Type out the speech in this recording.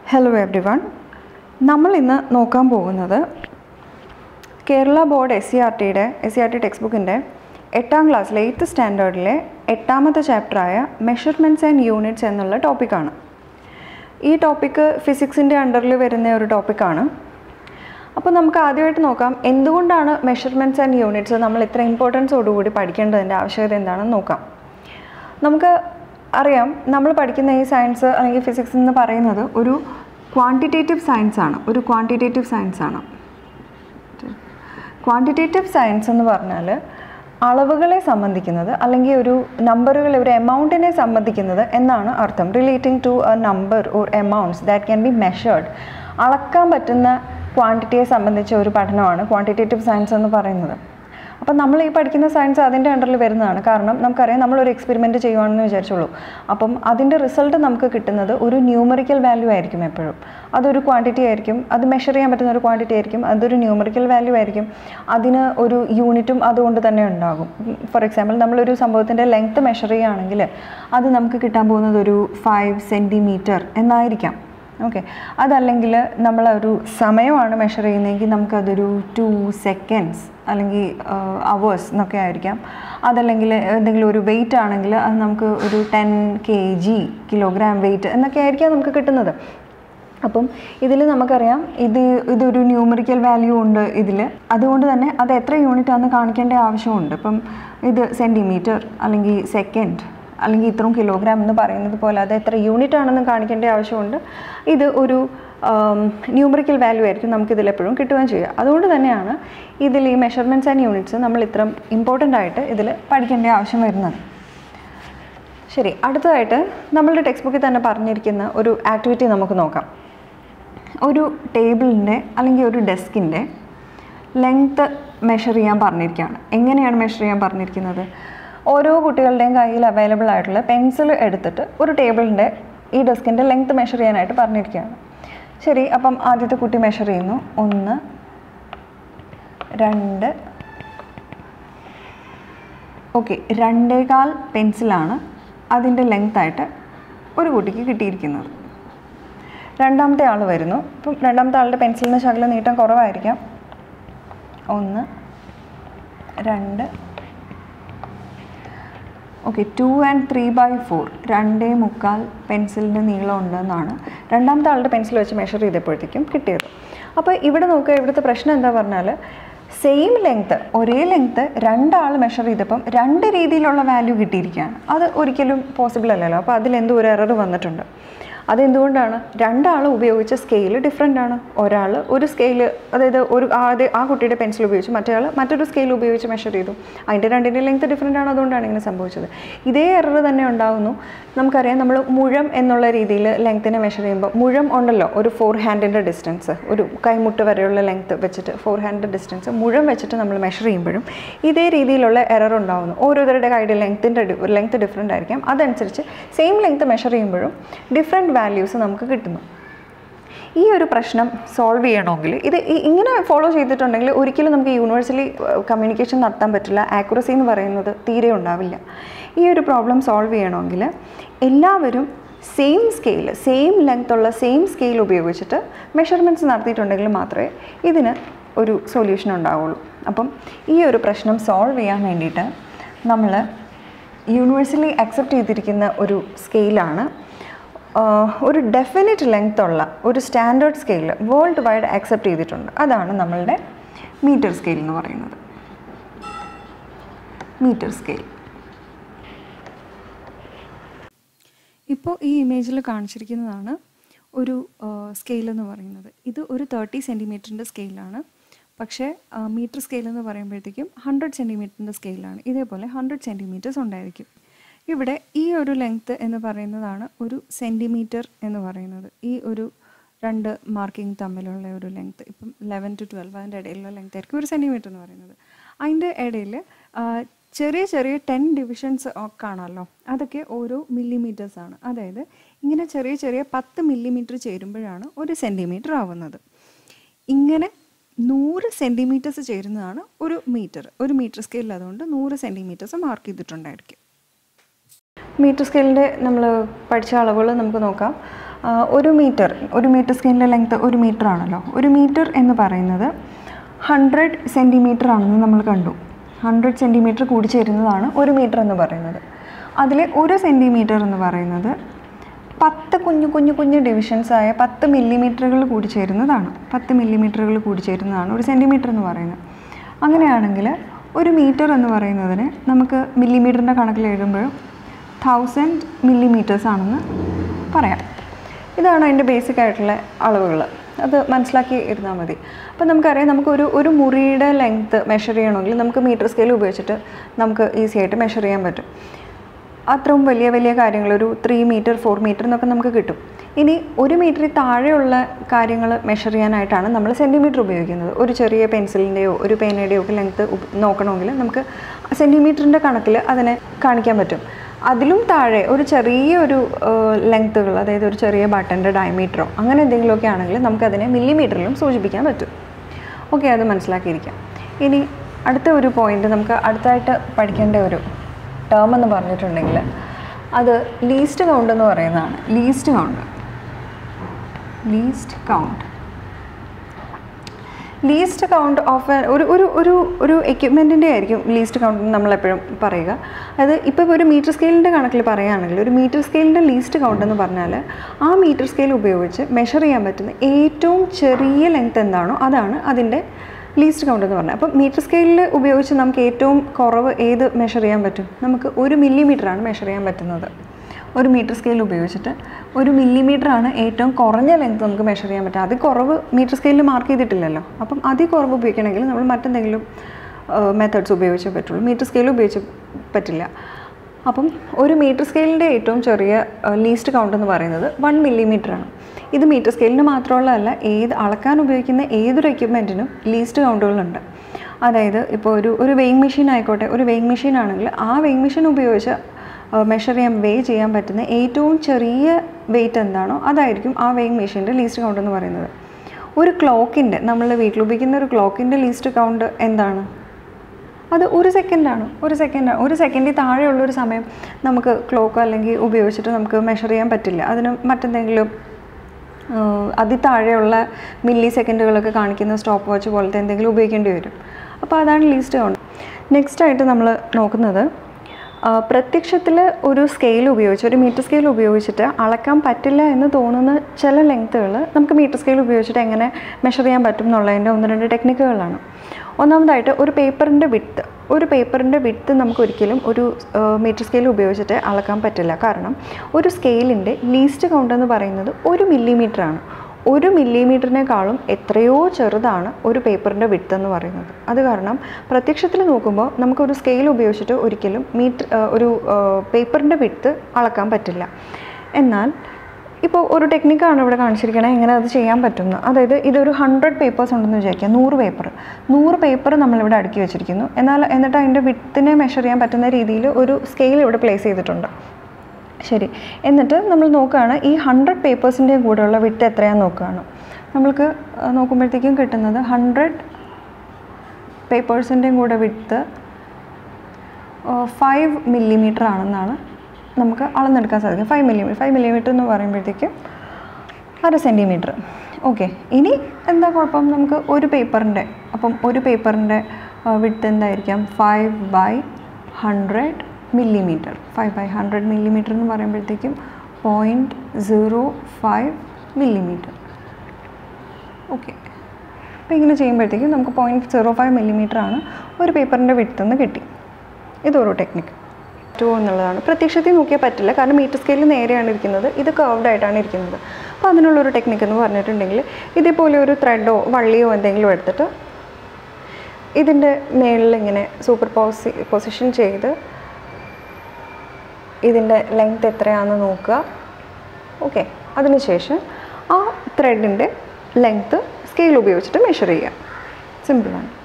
hello every one നമ്മൾ ഇന്ന് നോക്കാൻ പോകുന്നത് Kerala board S C R ടിയുടെ S C R T text book എട്ടാം ക്ലാസ്സിലെ എയ്ത്ത് സ്റ്റാൻഡേർഡിലെ എട്ടാമത്തെ ചാപ്റ്ററായ മെഷർമെൻറ്റ്സ് ആൻഡ് യൂണിറ്റ്സ് എന്നുള്ള ടോപ്പിക്കാണ് ഈ ടോപ്പിക്ക് ഫിസിക്സിൻ്റെ അണ്ടറിൽ വരുന്ന ഒരു ടോപ്പിക്കാണ് അപ്പോൾ നമുക്ക് ആദ്യമായിട്ട് നോക്കാം എന്തുകൊണ്ടാണ് മെഷർമെൻറ്റ്സ് ആൻഡ് യൂണിറ്റ്സ് നമ്മൾ ഇത്ര ഇമ്പോർട്ടൻസോടുകൂടി പഠിക്കേണ്ടതിൻ്റെ ആവശ്യകത എന്താണെന്ന് നോക്കാം നമുക്ക് അറിയാം നമ്മൾ പഠിക്കുന്ന ഈ സയൻസ് അല്ലെങ്കിൽ ഫിസിക്സ് എന്ന് പറയുന്നത് ഒരു ക്വാണ്ടിറ്റേറ്റീവ് സയൻസ് ആണ് ഒരു ക്വാണ്ടിറ്റേറ്റീവ് സയൻസ് ആണ് ക്വാണ്ടിറ്റേറ്റീവ് സയൻസ് എന്ന് പറഞ്ഞാൽ അളവുകളെ സംബന്ധിക്കുന്നത് അല്ലെങ്കിൽ ഒരു നമ്പറുകൾ ഒരു എമൗണ്ടിനെ സംബന്ധിക്കുന്നത് എന്നാണ് അർത്ഥം relating to a number or amounts that can be measured അളക്കാൻ പറ്റുന്ന ക്വാണ്ടിറ്റിയെ സംബന്ധിച്ച ഒരു പഠനമാണ് ക്വാണ്ടിറ്റേറ്റീവ് സയൻസ് എന്ന് പറയുന്നത് അപ്പം നമ്മൾ ഈ പഠിക്കുന്ന സയൻസ് അതിൻ്റെ അണ്ടറിൽ വരുന്നതാണ് കാരണം നമുക്കറിയാം നമ്മളൊരു എക്സ്പെരിമെൻറ്റ് ചെയ്യുവാണെന്ന് വിചാരിച്ചോളൂ അപ്പം അതിൻ്റെ റിസൾട്ട് നമുക്ക് കിട്ടുന്നത് ഒരു ന്യൂമറിക്കൽ വാല്യൂ ആയിരിക്കും എപ്പോഴും അതൊരു ക്വാണ്ടിറ്റി ആയിരിക്കും അത് മെഷർ ചെയ്യാൻ പറ്റുന്ന ഒരു ക്വാണ്ടിറ്റി ആയിരിക്കും അതൊരു ന്യൂമറിക്കൽ വാല്യൂ ആയിരിക്കും അതിന് ഒരു യൂണിറ്റും അതുകൊണ്ട് തന്നെ ഉണ്ടാകും ഫോർ എക്സാമ്പിൾ നമ്മളൊരു സംഭവത്തിൻ്റെ ലെങ്ത്ത് മെഷർ ചെയ്യുകയാണെങ്കിൽ അത് നമുക്ക് കിട്ടാൻ പോകുന്നത് ഒരു ഫൈവ് സെൻറ്റിമീറ്റർ എന്നായിരിക്കാം ഓക്കെ അതല്ലെങ്കിൽ നമ്മളൊരു സമയമാണ് മെഷർ ചെയ്യുന്നതെങ്കിൽ നമുക്കതൊരു ടു സെക്കൻഡ്സ് അല്ലെങ്കിൽ അവേഴ്സ് എന്നൊക്കെ ആയിരിക്കാം അതല്ലെങ്കിൽ എന്തെങ്കിലും ഒരു വെയിറ്റ് ആണെങ്കിൽ അത് നമുക്ക് ഒരു ten K G kilogram weight എന്നൊക്കെ ആയിരിക്കാം നമുക്ക് കിട്ടുന്നത് അപ്പം ഇതിൽ നമുക്കറിയാം ഇത് ഇതൊരു ന്യൂമറിക്കൽ വാല്യൂ ഉണ്ട് ഇതിൽ അതുകൊണ്ട് തന്നെ അത് എത്ര യൂണിറ്റ് ആണെന്ന് കാണിക്കേണ്ട ആവശ്യമുണ്ട് ഇപ്പം ഇത് സെൻറ്റിമീറ്റർ അല്ലെങ്കിൽ സെക്കൻഡ് അല്ലെങ്കിൽ ഇത്രയും കിലോഗ്രാം എന്ന് പറയുന്നത് പോലെ അത് എത്ര യൂണിറ്റ് ആണെന്ന് കാണിക്കേണ്ട ആവശ്യമുണ്ട് ഇത് ഒരു ന്യൂമറിക്കൽ വാല്യൂ ആയിരിക്കും നമുക്കിതിൽ എപ്പോഴും കിട്ടുകയും ചെയ്യുക അതുകൊണ്ട് തന്നെയാണ് ഇതിൽ ഈ മെഷർമെൻറ്റ്സ് ആൻഡ് യൂണിറ്റ്സ് നമ്മൾ ഇത്ര ഇമ്പോർട്ടൻ്റ് ആയിട്ട് ഇതിൽ പഠിക്കേണ്ട ആവശ്യം വരുന്നത് ശരി അടുത്തതായിട്ട് നമ്മളുടെ ടെക്സ്റ്റ് ബുക്കിൽ തന്നെ പറഞ്ഞിരിക്കുന്ന ഒരു ആക്ടിവിറ്റി നമുക്ക് നോക്കാം ഒരു ടേബിളിൻ്റെ അല്ലെങ്കിൽ ഒരു ഡെസ്കിൻ്റെ ലെങ്ത്ത് മെഷർ ചെയ്യാൻ പറഞ്ഞിരിക്കുകയാണ് എങ്ങനെയാണ് മെഷർ ചെയ്യാൻ പറഞ്ഞിരിക്കുന്നത് ഓരോ കുട്ടികളുടെയും കയ്യിൽ അവൈലബിൾ ആയിട്ടുള്ള പെൻസിൽ എടുത്തിട്ട് ഒരു ടേബിളിൻ്റെ ഈ ഡെസ്കിൻ്റെ ലെങ്ത്ത് മെഷർ ചെയ്യാനായിട്ട് പറഞ്ഞിരിക്കുകയാണ് ശരി അപ്പം ആദ്യത്തെ കുട്ടി മെഷർ ചെയ്യുന്നു ഒന്ന് രണ്ട് ഓക്കെ രണ്ടേകാൽ പെൻസിലാണ് അതിൻ്റെ ലെങ്ത്തായിട്ട് ഒരു കുട്ടിക്ക് കിട്ടിയിരിക്കുന്നത് രണ്ടാമത്തെ ആൾ വരുന്നു ഇപ്പം രണ്ടാമത്തെ ആളുടെ പെൻസിലിന് ശകലം നീട്ടം കുറവായിരിക്കാം ഒന്ന് രണ്ട് okay two and three by four രണ്ടേ മുക്കാൽ പെൻസിലിൻ്റെ നീളം ഉണ്ടെന്നാണ് രണ്ടാമത്തെ ആളുടെ പെൻസിൽ വെച്ച് മെഷർ ചെയ്തപ്പോഴത്തേക്കും കിട്ടിയത് അപ്പോൾ ഇവിടെ നോക്കുക ഇവിടുത്തെ പ്രശ്നം എന്താ പറഞ്ഞാൽ സെയിം ലെങ്ത്ത് ഒരേ ലെങ്ത്ത് രണ്ടാൾ മെഷർ ചെയ്തപ്പം രണ്ട് രീതിയിലുള്ള വാല്യൂ കിട്ടിയിരിക്കുകയാണ് അത് ഒരിക്കലും പോസിബിൾ അല്ലല്ലോ അപ്പോൾ അതിലെന്തോ ഒരു എറർ വന്നിട്ടുണ്ട് അതെന്തുകൊണ്ടാണ് രണ്ടാൾ ഉപയോഗിച്ച സ്കെയിൽ ഡിഫറെൻ്റ് ആണ് ഒരാൾ ഒരു സ്കെയിൽ അതായത് ഒരു ആദ്യ ആ കുട്ടിയുടെ പെൻസിൽ ഉപയോഗിച്ച് മറ്റേ മറ്റൊരു സ്കെയിൽ ഉപയോഗിച്ച് മെഷർ ചെയ്തു അതിൻ്റെ രണ്ടിൻ്റെ ലെങ്ത് ഡിഫറെൻ്റ് ആണ് അതുകൊണ്ടാണ് ഇങ്ങനെ സംഭവിച്ചത് ഇതേ എറർ തന്നെ ഉണ്ടാകുന്നു നമുക്കറിയാം നമ്മൾ മുഴം എന്നുള്ള രീതിയിൽ ലെങ്ത്തിനെ മെഷർ ചെയ്യുമ്പോൾ മുഴം ഉണ്ടല്ലോ ഒരു ഫോർ ഹാൻഡിൻ്റെ ഡിസ്റ്റൻസ് ഒരു കൈമുട്ട് വരെയുള്ള ലെങ്ത്ത് വെച്ചിട്ട് ഫോർ ഹാൻഡ് ഡിസ്റ്റൻസ് മുഴം വെച്ചിട്ട് നമ്മൾ മെഷർ ചെയ്യുമ്പോഴും ഇതേ രീതിയിലുള്ള എറർ ഉണ്ടാകുന്നു ഓരോരുത്തരുടെ കൈയുടെ ലെങ്ത്തിൻ്റെ ലെങ്ത്ത് ഡിഫറെൻ്റ് ആയിരിക്കാം അതനുസരിച്ച് സെയിം ലെങ്ത്ത് മെഷർ ചെയ്യുമ്പോഴും ഡിഫറെൻറ്റ് വാല്യൂസ് നമുക്ക് കിട്ടുന്നു ഈ ഒരു പ്രശ്നം സോൾവ് ചെയ്യണമെങ്കിൽ ഇത് ഇങ്ങനെ ഫോളോ ചെയ്തിട്ടുണ്ടെങ്കിൽ ഒരിക്കലും നമുക്ക് യൂണിവേഴ്സലി കമ്മ്യൂണിക്കേഷൻ നടത്താൻ പറ്റില്ല ആക്യുറസി എന്ന് പറയുന്നത് തീരെ ഉണ്ടാവില്ല ഈ ഒരു പ്രോബ്ലം സോൾവ് ചെയ്യണമെങ്കിൽ എല്ലാവരും സെയിം സ്കെയിൽ സെയിം ലെങ്ത് ഉള്ള സെയിം സ്കെയിൽ ഉപയോഗിച്ചിട്ട് മെഷർമെൻറ്റ്സ് നടത്തിയിട്ടുണ്ടെങ്കിൽ മാത്രമേ ഇതിന് ഒരു സൊല്യൂഷൻ ഉണ്ടാവുള്ളൂ അപ്പം ഈ ഒരു പ്രശ്നം സോൾവ് ചെയ്യാൻ വേണ്ടിയിട്ട് നമ്മൾ യൂണിവേഴ്സലി അക്സെപ്റ്റ് ചെയ്തിരിക്കുന്ന ഒരു സ്കെയിലാണ് ഒരു ഡെഫിനിറ്റ് ലെങ്ത് ഉള്ള ഒരു standard scale worldwide accept ചെയ്തിട്ടുണ്ട് അതാണ് നമ്മളുടെ മീറ്റർ സ്കെയിൽ എന്ന് പറയുന്നത് മീറ്റർ സ്കെയിൽ ഇപ്പോൾ ഈ ഇമേജിൽ കാണിച്ചിരിക്കുന്നതാണ് ഒരു സ്കെയിൽ എന്ന് പറയുന്നത് ഇത് ഒരു തേർട്ടി സെൻറ്റിമീറ്ററിൻ്റെ സ്കെയിലാണ് പക്ഷേ മീറ്റർ സ്കെയിൽ എന്ന് പറയുമ്പോഴത്തേക്കും ഹൺഡ്രഡ് സെൻറ്റിമീറ്ററിൻ്റെ സ്കെയിലാണ് ഇതേപോലെ ഹൺഡ്രഡ് സെൻറ്റിമീറ്റേഴ്സ് ഉണ്ടായിരിക്കും ഇവിടെ ഈ ഒരു ലെങ്ത്ത് എന്ന് പറയുന്നതാണ് ഒരു സെൻറ്റിമീറ്റർ എന്ന് പറയുന്നത് ഈ ഒരു രണ്ട് മാർക്കിംഗ് തമ്മിലുള്ള ഒരു ലെങ്ത്ത് ഇപ്പം ലെവൻ ടു ട്വൽവ് അതിൻ്റെ ഇടയിലുള്ള ലെങ്ത് ആയിരിക്കും ഒരു സെൻറ്റിമീറ്റർ എന്ന് പറയുന്നത് അതിൻ്റെ ഇടയിൽ ചെറിയ ചെറിയ ടെൻ ഡിവിഷൻസ് കാണാമല്ലോ അതൊക്കെ ഓരോ മില്ലിമീറ്റേഴ്സ് ആണ് അതായത് ഇങ്ങനെ ചെറിയ ചെറിയ പത്ത് മില്ലിമീറ്റർ ചേരുമ്പോഴാണ് ഒരു സെൻറ്റിമീറ്റർ ആവുന്നത് ഇങ്ങനെ നൂറ് സെൻറ്റിമീറ്റേഴ്സ് ചേരുന്നതാണ് ഒരു മീറ്റർ ഒരു മീറ്റർ സ്കെയിലിൽ അതുകൊണ്ട് നൂറ് സെൻറ്റിമീറ്റേഴ്സ് മാർക്ക് ചെയ്തിട്ടുണ്ടായിരിക്കും മീറ്റർ സ്കെയിലിൻ്റെ നമ്മൾ പഠിച്ച അളവുകൾ നമുക്ക് നോക്കാം ആ, ഒരു മീറ്റർ ഒരു മീറ്റർ സ്കെയിലിൻ്റെ ലെങ്ത് ഒരു മീറ്റർ ആണല്ലോ ഒരു മീറ്റർ എന്ന് പറയുന്നത് ഹൺഡ്രഡ് സെൻറ്റിമീറ്റർ ആണെന്ന് നമ്മൾ കണ്ടു ഹൺഡ്രഡ് സെൻറ്റിമീറ്റർ കൂടി ചേരുന്നതാണ് ഒരു മീറ്റർ എന്ന് പറയുന്നത് അതിൽ ഒരു സെൻറ്റിമീറ്റർ എന്ന് പറയുന്നത് പത്ത് കുഞ്ഞു കുഞ്ഞു കുഞ്ഞു ഡിവിഷൻസ് ആയ പത്ത് മില്ലിമീറ്ററുകൾ കൂടി ചേരുന്നതാണ് പത്ത് മില്ലിമീറ്ററുകൾ കൂടി ചേരുന്നതാണ് ഒരു സെൻറ്റിമീറ്റർ എന്ന് പറയുന്നത് അങ്ങനെയാണെങ്കിൽ ഒരു മീറ്റർ എന്ന് പറയുന്നതിന് നമുക്ക് മില്ലിമീറ്ററിൻ്റെ കണക്കിൽ എഴുതുമ്പോൾ തൗസൻഡ് മില്ലിമീറ്റേഴ്സ് ആണെന്ന് പറയാം ഇതാണ് അതിൻ്റെ ബേസിക് ആയിട്ടുള്ള അളവുകൾ അത് മനസ്സിലാക്കി ഇരുന്നാൽ മതി അപ്പോൾ നമുക്കറിയാം നമുക്ക് ഒരു ഒരു മുറിയുടെ ലെങ്ത്ത് മെഷർ ചെയ്യണമെങ്കിൽ നമുക്ക് മീറ്റർ സ്കെയിൽ ഉപയോഗിച്ചിട്ട് നമുക്ക് ഈസി ആയിട്ട് മെഷർ ചെയ്യാൻ പറ്റും അത്രയും വലിയ വലിയ കാര്യങ്ങൾ ഒരു ത്രീ മീറ്റർ ഫോർ മീറ്റർ എന്നൊക്കെ നമുക്ക് കിട്ടും ഇനി ഒരു മീറ്ററിൽ താഴെയുള്ള കാര്യങ്ങൾ മെഷർ ചെയ്യാനായിട്ടാണ് നമ്മൾ സെൻറ്റിമീറ്റർ ഉപയോഗിക്കുന്നത് ഒരു ചെറിയ പെൻസിലിൻ്റെയോ ഒരു പേനയുടെയോ ഒക്കെ ലെങ്ത്ത് നോക്കണമെങ്കിൽ നമുക്ക് സെൻറ്റിമീറ്ററിൻ്റെ കണക്കിൽ അതിനെ കാണിക്കാൻ പറ്റും അതിലും താഴെ ഒരു ചെറിയ ഒരു ലെങ്ത്തുകൾ അതായത് ഒരു ചെറിയ ബട്ടൻ്റെ ഡയമീറ്ററോ അങ്ങനെ എന്തെങ്കിലുമൊക്കെ ആണെങ്കിൽ നമുക്കതിനെ മില്ലിമീറ്ററിലും സൂചിപ്പിക്കാൻ പറ്റും ഓക്കെ അത് മനസ്സിലാക്കിയിരിക്കാം ഇനി അടുത്ത ഒരു പോയിന്റ് നമുക്ക് അടുത്തായിട്ട് പഠിക്കേണ്ട ഒരു ടേം എന്ന് പറഞ്ഞിട്ടുണ്ടെങ്കിൽ അത് ലീസ്റ്റ് കൗണ്ട് എന്ന് പറയുന്നതാണ് least count least count least count of ഒരു ഒരു ഒരു ഒരു എക്യുപ്മെൻറ്റിൻ്റെ ആയിരിക്കും ലീസ്റ്റ് കൗണ്ട് നമ്മൾ എപ്പോഴും പറയുക അത് ഇപ്പോൾ ഒരു മീറ്റർ സ്കെയിലിൻ്റെ കണക്കിൽ പറയുകയാണെങ്കിൽ ഒരു മീറ്റർ സ്കെയിലിൻ്റെ ലീസ്റ്റ് കൗണ്ട് എന്ന് പറഞ്ഞാൽ ആ മീറ്റർ സ്കെയിൽ ഉപയോഗിച്ച് മെഷർ ചെയ്യാൻ പറ്റുന്ന ഏറ്റവും ചെറിയ ലെങ്ത് എന്താണോ അതാണ് അതിൻ്റെ ലീസ്റ്റ് കൗണ്ട് എന്ന് പറഞ്ഞാൽ അപ്പം മീറ്റർ സ്കെയിലിൽ ഉപയോഗിച്ച് നമുക്ക് ഏറ്റവും കുറവ് ഏത് മെഷർ ചെയ്യാൻ പറ്റും നമുക്ക് ഒരു മില്ലിമീറ്ററാണ് മെഷർ ചെയ്യാൻ പറ്റുന്നത് ഒരു മീറ്റർ സ്കെയിൽ ഉപയോഗിച്ചിട്ട് ഒരു മില്ലിമീറ്റർ ആണ് ഏറ്റവും കുറഞ്ഞ ലെങ്ത് നമുക്ക് മെഷർ ചെയ്യാൻ പറ്റുക അതിൽ കുറവ് മീറ്റർ സ്കെയിലിൽ മാർക്ക് ചെയ്തിട്ടില്ലല്ലോ അപ്പം അതിൽ കുറവ് ഉപയോഗിക്കണമെങ്കിൽ നമ്മൾ മറ്റെന്തെങ്കിലും മെത്തേഡ്സ് ഉപയോഗിച്ചേ പറ്റുള്ളൂ മീറ്റർ സ്കെയിൽ ഉപയോഗിച്ച് പറ്റില്ല അപ്പം ഒരു മീറ്റർ സ്കെയിലിൻ്റെ ഏറ്റവും ചെറിയ ലീസ്റ്റ് കൗണ്ട് എന്ന് പറയുന്നത് വൺ മില്ലിമീറ്റർ ആണ് ഇത് മീറ്റർ സ്കെയിലിന് മാത്രമുള്ളതല്ല ഏത് അളക്കാൻ ഉപയോഗിക്കുന്ന ഏതൊരു എക്യുപ്മെൻറ്റിനും ലീസ്റ്റ് കൗണ്ടുകളുണ്ട് അതായത് ഇപ്പോൾ ഒരു ഒരു വെയിങ് മെഷീൻ ആയിക്കോട്ടെ ഒരു വെയിങ് മെഷീൻ ആണെങ്കിൽ ആ വെയിങ് മെഷീൻ ഉപയോഗിച്ച് മെഷർ ചെയ്യാൻ വേ ചെയ്യാൻ പറ്റുന്ന ഏറ്റവും ചെറിയ വെയിറ്റ് എന്താണോ അതായിരിക്കും ആ വെയിങ് മെഷീൻ്റെ ലീസ്റ്റ് കൗണ്ട് എന്ന് പറയുന്നത് ഒരു ക്ലോക്കിൻ്റെ നമ്മൾ വീട്ടിൽ ഉപയോഗിക്കുന്ന ഒരു ക്ലോക്കിൻ്റെ ലീസ്റ്റ് കൗണ്ട് എന്താണ് അത് ഒരു സെക്കൻഡാണ് ഒരു സെക്കൻഡ് ഒരു സെക്കൻഡിൽ താഴെയുള്ള ഒരു സമയം നമുക്ക് ക്ലോക്ക് അല്ലെങ്കിൽ ഉപയോഗിച്ചിട്ട് നമുക്ക് മെഷർ ചെയ്യാൻ പറ്റില്ല അതിന് മറ്റെന്തെങ്കിലും ആഹ് അതിൽ താഴെയുള്ള മില്ലി സെക്കൻഡുകളൊക്കെ കാണിക്കുന്ന സ്റ്റോപ്പ് വാച്ച് പോലത്തെ എന്തെങ്കിലും ഉപയോഗിക്കേണ്ടി വരും അപ്പോൾ അതാണ് ലീസ്റ്റ് കൗണ്ട് നെക്സ്റ്റ് ആയിട്ട് നമ്മൾ നോക്കുന്നത് പ്രത്യക്ഷത്തിൽ ഒരു സ്കെയിൽ ഉപയോഗിച്ച് ഒരു മീറ്റർ സ്കെയിൽ ഉപയോഗിച്ചിട്ട് അളക്കാൻ പറ്റില്ല എന്ന് തോന്നുന്ന ചില ലെങ്ത്തുകൾ നമുക്ക് മീറ്റർ സ്കെയിൽ ഉപയോഗിച്ചിട്ട് എങ്ങനെ മെഷർ ചെയ്യാൻ പറ്റും എന്നുള്ളതിൻ്റെ ഒന്ന് രണ്ട് ടെക്നിക്കുകളാണ് ഒന്നാമതായിട്ട് ഒരു പേപ്പറിൻ്റെ വിട്ത്ത് ഒരു പേപ്പറിൻ്റെ വിട്ത്ത് നമുക്ക് ഒരിക്കലും ഒരു മീറ്റർ സ്കെയിൽ ഉപയോഗിച്ചിട്ട് അളക്കാൻ പറ്റില്ല കാരണം ഒരു സ്കെയിലിൻ്റെ ലീസ്റ്റ് കൗണ്ട് എന്ന് പറയുന്നത് ഒരു മില്ലിമീറ്റർ ആണ് ഒരു മില്ലിമീറ്ററിനേക്കാളും എത്രയോ ചെറുതാണ് ഒരു പേപ്പറിൻ്റെ വിട്ത്ത് എന്ന് പറയുന്നത് അത് കാരണം പ്രത്യക്ഷത്തിൽ നോക്കുമ്പോൾ നമുക്കൊരു സ്കെയിൽ ഉപയോഗിച്ചിട്ട് ഒരിക്കലും മീറ്റർ ഒരു പേപ്പറിൻ്റെ വിട്ത്ത് അളക്കാൻ പറ്റില്ല എന്നാൽ ഇപ്പോൾ ഒരു ടെക്നിക്കാണ് ഇവിടെ കാണിച്ചിരിക്കണത് എങ്ങനെ അത് ചെയ്യാൻ പറ്റുമെന്ന് അതായത് ഇതൊരു ഹൺഡ്രഡ് പേപ്പേഴ്സ് ഉണ്ടെന്ന് വിചാരിക്കുക നൂറ് പേപ്പർ നൂറ് പേപ്പർ നമ്മളിവിടെ അടുക്കി വെച്ചിരിക്കുന്നു എന്നാൽ എന്നിട്ട് അതിൻ്റെ വിട്ടിനെ മെഷർ ചെയ്യാൻ പറ്റുന്ന രീതിയിൽ ഒരു സ്കെയിൽ ഇവിടെ പ്ലേസ് ചെയ്തിട്ടുണ്ട് ശരി എന്നിട്ട് നമ്മൾ നോക്കുകയാണ് ഈ ഹൺഡ്രഡ് പേപ്പേഴ്സിൻ്റെയും കൂടെയുള്ള വിട്ട് എത്രയാണെന്ന് നോക്കുകയാണ് നമ്മൾക്ക് ആ, നോക്കുമ്പോഴത്തേക്കും കിട്ടുന്നത് ഹൺഡ്രഡ് പേപ്പേഴ്സിൻ്റെയും കൂടെ വിട്ട് ഫൈവ് മില്ലിമീറ്റർ ആണെന്നാണ് നമുക്ക് അളന്നെടുക്കാൻ സാധിക്കും ഫൈവ് മില്ലിമീറ്റർ ഫൈവ് മില്ലിമീറ്റർ എന്ന് പറയുമ്പോഴത്തേക്കും അര സെൻറ്റിമീറ്റർ ഓക്കെ ഇനി എന്താ കുഴപ്പം നമുക്ക് ഒരു പേപ്പറിൻ്റെ അപ്പം ഒരു പേപ്പറിൻ്റെ വിട്ട് എന്തായിരിക്കാം five by hundred millimetre five by hundred millimetre എന്ന് പറയുമ്പോഴത്തേക്കും point zero five millimetre okay അപ്പോൾ ഇങ്ങനെ ചെയ്യുമ്പോഴത്തേക്കും നമുക്ക് പോയിൻറ്റ് സീറോ ഫൈവ് മില്ലിമീറ്റർ ആണ് ഒരു പേപ്പറിൻ്റെ വിട്ത്ത് നിന്ന് കിട്ടി ഇതൊരു ടെക്നിക്ക് ടു എന്നുള്ളതാണ് പ്രത്യക്ഷത്തിൽ നോക്കിയാൽ പറ്റില്ല കാരണം മീറ്റർ സ്കെയിലിൽ നേരെയാണ് ഇരിക്കുന്നത് ഇത് കർവ്ഡ് ആയിട്ടാണ് ഇരിക്കുന്നത് അപ്പോൾ അതിനുള്ളൊരു ടെക്നിക്ക് എന്ന് പറഞ്ഞിട്ടുണ്ടെങ്കിൽ ഇതേപോലെ ഒരു ത്രെഡോ വള്ളിയോ എന്തെങ്കിലും എടുത്തിട്ട് ഇതിൻ്റെ മേളിൽ ഇങ്ങനെ സൂപ്പർ പോസി പൊസിഷൻ ചെയ്ത് ഇതിൻ്റെ ലെങ്ത് എത്രയാണെന്ന് നോക്കുക ഓക്കെ അതിനുശേഷം ആ ത്രെഡിൻ്റെ ലെങ്ത്ത് സ്കെയിൽ ഉപയോഗിച്ചിട്ട് മെഷർ ചെയ്യുക സിമ്പിളാണ്